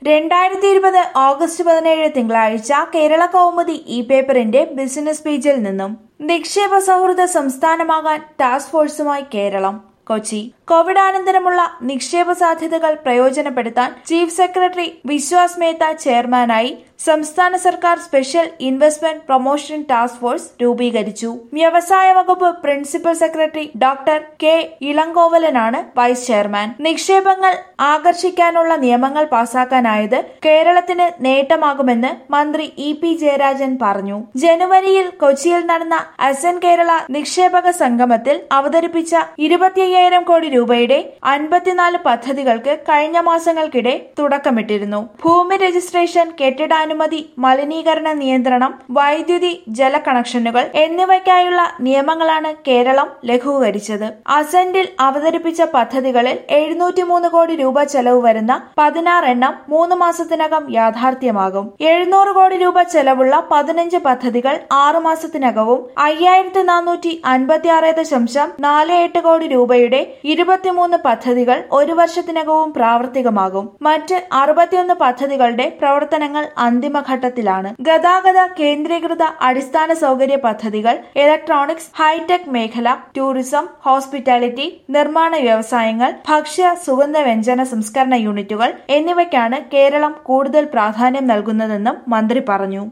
രണ്ടായിരത്തി ഇരുപത് ഓഗസ്റ്റ് പതിനേഴ് തിങ്കളാഴ്ച കേരള കൗമുദി ഇ പേപ്പറിന്റെ ബിസിനസ് പേജിൽ നിന്നും നിക്ഷേപ സൗഹൃദ സംസ്ഥാനമാകാൻ ടാസ്ക് ഫോഴ്സുമായി കേരളം കൊച്ചി കോവിഡാനന്തരമുള്ള നിക്ഷേപ സാധ്യതകൾ പ്രയോജനപ്പെടുത്താൻ ചീഫ് സെക്രട്ടറി വിശ്വാസ് മേത്ത ചെയർമാനായി സംസ്ഥാന സർക്കാർ special investment promotion task force രൂപീകരിച്ചു വ്യവസായ വകുപ്പ് പ്രിൻസിപ്പൽ സെക്രട്ടറി ഡോക്ടർ കെ ഇളങ്കോവലനാണ് വൈസ് ചെയർമാൻ നിക്ഷേപങ്ങൾ ആകർഷിക്കാനുള്ള നിയമങ്ങൾ പാസാക്കാനായത് കേരളത്തിന് നേട്ടമാകുമെന്ന് മന്ത്രി ഇ പി ജയരാജൻ പറഞ്ഞു ജനുവരിയിൽ കൊച്ചിയിൽ നടന്ന അസൻ കേരള നിക്ഷേപക സംഗമത്തിൽ അവതരിപ്പിച്ച ഇരുപത്തിയ്യായിരം കോടി രൂപയുടെ അൻപത്തിനാല് പദ്ധതികൾക്ക് കഴിഞ്ഞ മാസങ്ങൾക്കിടെ തുടക്കമിട്ടിരുന്നു ഭൂമി രജിസ്ട്രേഷൻ കെട്ടിടാനുമതി മലിനീകരണ നിയന്ത്രണം വൈദ്യുതി ജല കണക്ഷനുകൾ എന്നിവയ്ക്കായുള്ള നിയമങ്ങളാണ് കേരളം ലഘൂകരിച്ചത് അസന്റിൽ അവതരിപ്പിച്ച പദ്ധതികളിൽ എഴുന്നൂറ്റിമൂന്ന് കോടി രൂപ ചെലവ് വരുന്ന പതിനാറെണ്ണം മൂന്ന് മാസത്തിനകം യാഥാർത്ഥ്യമാകും എഴുന്നൂറ് കോടി രൂപ ചെലവുള്ള പതിനഞ്ച് പദ്ധതികൾ ആറു മാസത്തിനകവും അയ്യായിരത്തി നാനൂറ്റി അൻപത്തി ആറ് ദശാംശം നാല് എട്ട് കോടി രൂപയുടെ ഇരുപത്തിമൂന്ന് പദ്ധതികൾ ഒരു വർഷത്തിനകവും പ്രാവർത്തികമാകും മറ്റ് അറുപത്തിയൊന്ന് പദ്ധതികളുടെ പ്രവർത്തനങ്ങൾ അന്തിമഘട്ടത്തിലാണ് ഗതാഗത കേന്ദ്രീകൃത അടിസ്ഥാന സൗകര്യ പദ്ധതികൾ ഇലക്ട്രോണിക്സ് ഹൈടെക് മേഖല ടൂറിസം ഹോസ്പിറ്റാലിറ്റി നിർമ്മാണ വ്യവസായങ്ങൾ ഭക്ഷ്യ സുഗന്ധ വ്യഞ്ജന സംസ്കരണ യൂണിറ്റുകൾ എന്നിവയ്ക്കാണ് കേരളം കൂടുതൽ പ്രാധാന്യം നൽകുന്നതെന്നും മന്ത്രി പറഞ്ഞു